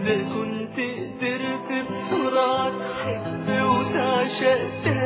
إذا كنت قدرت بسرعة تحب وتعشق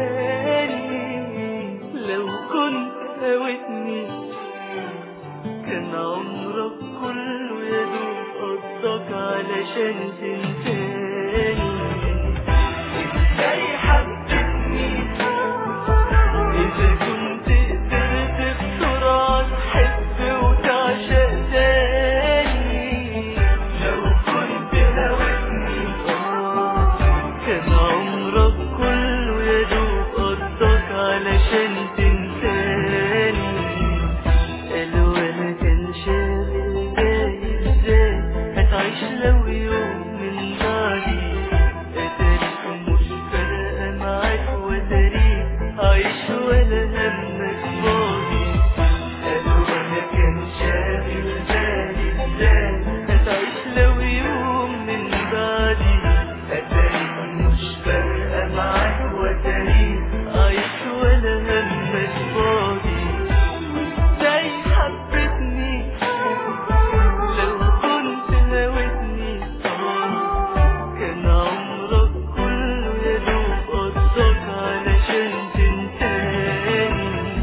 تاني لو كنت هوتني كان عمرك كله يا دوب قصدك علشان تنساني ازاي حبتني إذا كنت قدرت بسرعة تحب وتعشق تاني لو كنت هوتني كان عمرك كله يا دوب قصدك علشان تنساني قالوا انا كان شاغل جاي ازاي هتعيش لو يوم من بعدي اتاريك مش فارقة معاك واتاريك عايش ولا همك فاضي قالوا انا كان شاغل بالي ازاي هتعيش لو يوم من بعدي اتاريك مش فارقة معاك واتاريك عايش ولا همك فاضي ازاي حبتني لو كنت هوتني كان عمرك كله يا دوب قصدك علشان تنساني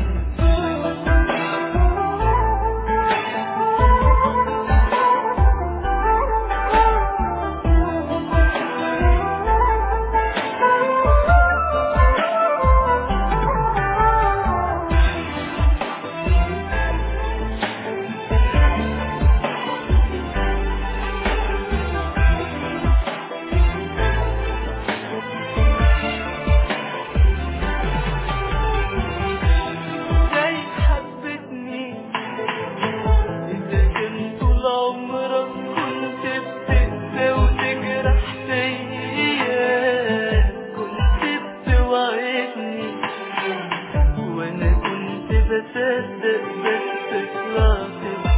ازاي حبتني اذا كان طول عمرك كنت بتنسى وتجرح فيا كنت بتوعدني وانا كنت بصدق بس طلعت